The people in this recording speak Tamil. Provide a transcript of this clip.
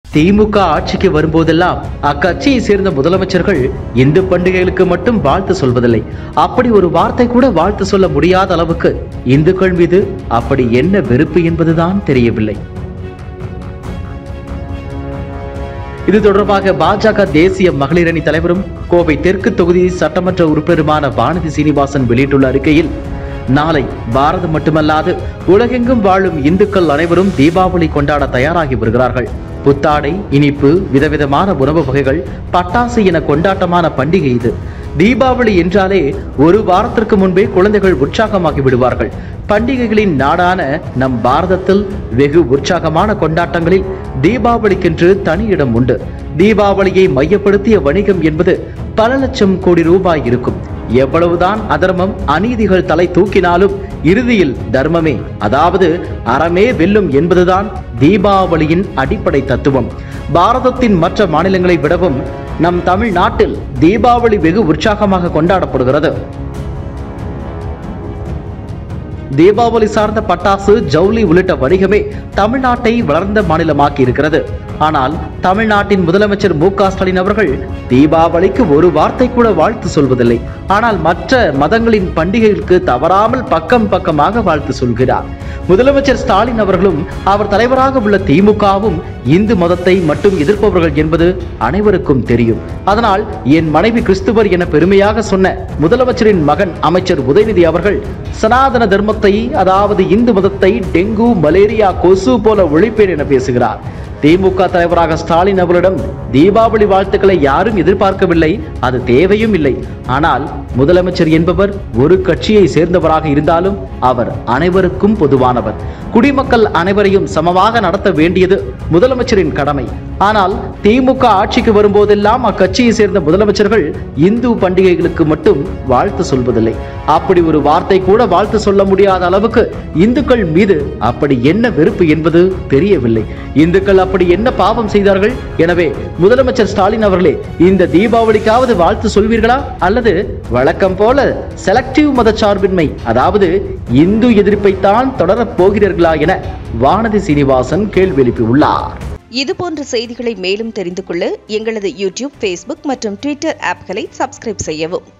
திமுக ஆட்சிக்கு வரும்போதெல்லாம் அக்கட்சியை சேர்ந்த முதலமைச்சர்கள் இந்து பண்டிகைகளுக்கு மட்டும் வாழ்த்து சொல்வதில்லை அப்படி ஒரு வார்த்தை கூட வாழ்த்து சொல்ல முடியாத அளவுக்கு இந்துக்கள் மீது அப்படி என்ன வெறுப்பு என்பதுதான் தெரியவில்லை இது தொடர்பாக பாஜக தேசிய மகளிர் அணி தலைவரும் கோவை தெற்கு தொகுதி சட்டமன்ற உறுப்பினருமான வானதி சீனிவாசன் வெளியிட்டுள்ள அறிக்கையில் நாளை பாரதம் மட்டுமல்லாது உலகெங்கும் வாழும் இந்துக்கள் அனைவரும் தீபாவளி கொண்டாட தயாராகி வருகிறார்கள் புத்தாடை இனிப்பு விதவிதமான உணவு வகைகள் பட்டாசு என கொண்டாட்டமான பண்டிகை இது தீபாவளி என்றாலே ஒரு வாரத்திற்கு முன்பே குழந்தைகள் உற்சாகமாகி விடுவார்கள் பண்டிகைகளின் நாடான நம் பாரதத்தில் வெகு உற்சாகமான கொண்டாட்டங்களில் தீபாவளிக்கென்று தனி இடம் உண்டு தீபாவளியை மையப்படுத்திய வணிகம் என்பது பல லட்சம் கோடி ரூபாய் இருக்கும் எவ்வளவுதான் அதர்மம் அநீதிகள் தலை தூக்கினாலும் இறுதியில் தர்மமே அதாவது அறமே வெல்லும் என்பதுதான் தீபாவளியின் அடிப்படை தத்துவம் பாரதத்தின் மற்ற மாநிலங்களை விடவும் நம் தமிழ்நாட்டில் தீபாவளி வெகு உற்சாகமாக கொண்டாடப்படுகிறது தீபாவளி சார்ந்த பட்டாசு ஜவுளி உள்ளிட்ட வணிகமே தமிழ்நாட்டை வளர்ந்த மாநிலமாக்கி இருக்கிறது ஆனால் தமிழ்நாட்டின் முதலமைச்சர் மு க ஸ்டாலின் அவர்கள் தீபாவளிக்கு ஒரு வார்த்தை கூட வாழ்த்து சொல்வதில்லை ஆனால் மற்ற மதங்களின் பண்டிகைகளுக்கு தவறாமல் பக்கம் பக்கமாக வாழ்த்து சொல்கிறார் முதலமைச்சர் ஸ்டாலின் அவர்களும் அவர் தலைவராக உள்ள திமுகவும் இந்து மதத்தை மட்டும் எதிர்ப்பவர்கள் என்பது அனைவருக்கும் தெரியும் அதனால் என் மனைவி கிறிஸ்துவர் என பெருமையாக சொன்ன முதலமைச்சரின் மகன் அமைச்சர் உதயநிதி அவர்கள் சனாதன தர்மத்தை அதாவது இந்து மதத்தை டெங்கு மலேரியா கொசு போல ஒழிப்பேன் என பேசுகிறார் திமுக தலைவராக ஸ்டாலின் அவர்களிடம் தீபாவளி வாழ்த்துக்களை யாரும் எதிர்பார்க்கவில்லை அது தேவையும் இல்லை ஆனால் முதலமைச்சர் என்பவர் ஒரு கட்சியை சேர்ந்தவராக இருந்தாலும் அவர் அனைவருக்கும் பொதுவானவர் குடிமக்கள் அனைவரையும் சமமாக நடத்த வேண்டியது முதலமைச்சரின் கடமை ஆனால் திமுக ஆட்சிக்கு வரும்போதெல்லாம் அக்கட்சியை சேர்ந்த முதலமைச்சர்கள் இந்து பண்டிகைகளுக்கு மட்டும் வாழ்த்து சொல்வதில்லை அப்படி ஒரு வார்த்தை கூட வாழ்த்து சொல்ல முடியாத அளவுக்கு இந்துக்கள் மீது அப்படி என்ன வெறுப்பு என்பது தெரியவில்லை இந்துக்கள் அப்படி என்ன பாவம் செய்தார்கள் எனவே முதலமைச்சர் ஸ்டாலின் அவர்களே இந்த தீபாவளிக்காவது வாழ்த்து சொல்வீர்களா அல்லது வழக்கம் போல செலக்டிவ் மதச்சார்பின்மை அதாவது இந்து எதிர்ப்பைத்தான் தொடரப் போகிறீர்களா என வானதி சீனிவாசன் கேள்வி எழுப்பியுள்ளார் இது போன்ற செய்திகளை மேலும் தெரிந்து கொள்ள எங்களது யூடியூப் ஃபேஸ்புக் மற்றும் ட்விட்டர் ஆப்களை சப்ஸ்கிரைப் செய்யவும்